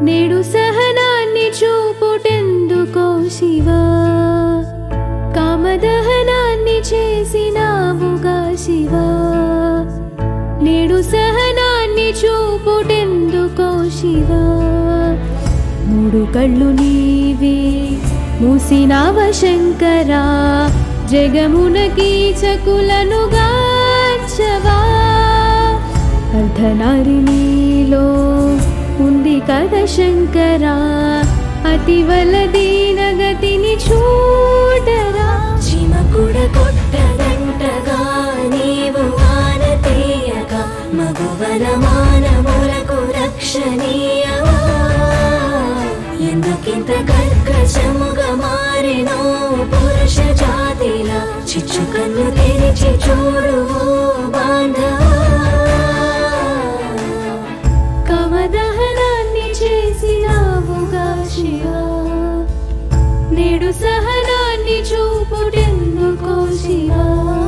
నేడు సహనాన్ని చూపుటెందుకో శివా కామదహనాన్ని చేసినావుగా శివా నేడు సహనాన్ని చూపుటెందుకో శివా మూడు కళ్ళు నీవే మూసినావ శంకరా జగమున కీచకులను గాచవా అర్ధనారి నీలో ఉంది కథ శంకరా అతివల దీనగతిని చూడరా చిమకుడ కొట్టదంటగా నీవు ఆనతీయక మగువల మానవులకు రక్షణీయవా ఎందుకింత కర్కశముగా మారినో పురుష జాతిలా చిచ్చు కన్ను తెరిచి చూడు ఓ బాంధవా కమదహనాన్ని చేసినావుగా శివా నేడు సహనాన్ని చూపుటెందుకో శివా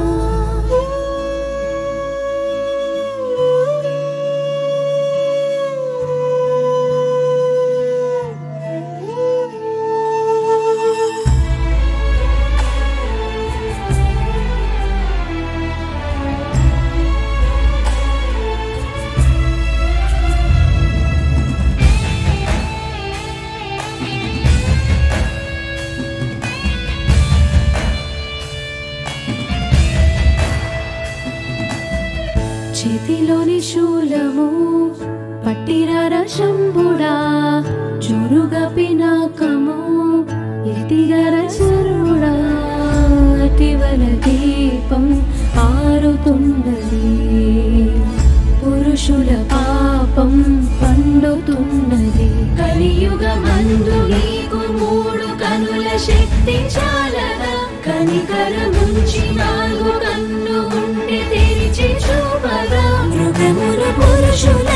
చేతిలోని శూలము పట్టిరార శంభుడా జోరుగా పినాకము ఎత్తిగర చరుడా అతివల దీపం ఆరుతున్నది పురుషుల పాపం పండుతున్నది కలియుగ మందు నీకు మూడు కనుల శక్తి చాలదా కనికర నుంచి నాలుగు కన్ను ఉండి తెరిచి చూపగా మృగములు పురుషుల